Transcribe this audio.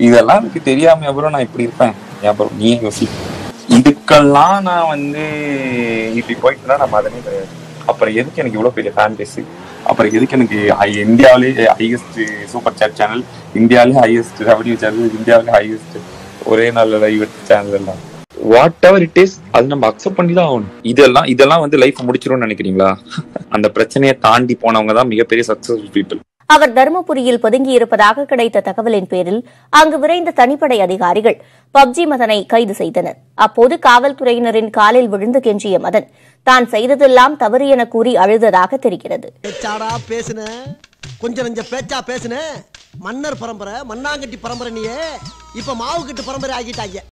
இதெல்லாம் எனக்கு தெரியாம அப்புறம் நான் இப்படி இருப்பேன் அப்புறம் நீ யோசி இதுக்கெல்லாம் நான் வந்து இப்படி போயிட்டுனா நான் மதனே கிடையாது அப்புறம் எதுக்கு எனக்கு இவ்வளவு பெரிய ஃபேன் பேஸ் அப்புறம் எதுக்கு எனக்கு ஹை- இந்தியாவிலே ஹையஸ்ட் சூப்பர் சேட் சேனல் இந்தியாவிலே ஹையஸ்ட் ரெவன்யூ சேனல் இந்தியாவிலே ஹையஸ்ட் ஒரே நாள்ல லைவ் சேனல் எல்லாம் வாட் எவர் இட் இஸ் அது நம்ம அக்செப்ட் பண்ணி தான் ஆகணும் இதெல்லாம் இதெல்லாம் வந்து லைஃப் முடிச்சிரும்னு நினைக்கிறீங்களா அந்த பிரச்சனையை தாண்டி போனவங்க தான் மிகப்பெரிய சக்சஸ்ஃபுல் பீப்புள் அவர் தருமபுரியில் பதுங்கியிருப்பதாக கிடைத்த தகவலின் பேரில் அங்கு விரைந்த தனிப்படை அதிகாரிகள் பப்ஜி மதனை கைது செய்தனர் அப்போது காவல்துறையினரின் காலில் விழுந்து கெஞ்சிய மதன் தான் செய்ததெல்லாம் தவறு என கூறி அழுததாக தெரிகிறது பேச்சாடா பேசுன கொஞ்சம் நெஞ்ச பேச்சா பேசுன மன்னர் பரம்பரை மண்ணாங்கட்டி பரம்பரை நீயே இப்ப மாவு கட்டு பரம்பரை ஆகிட்டாங்க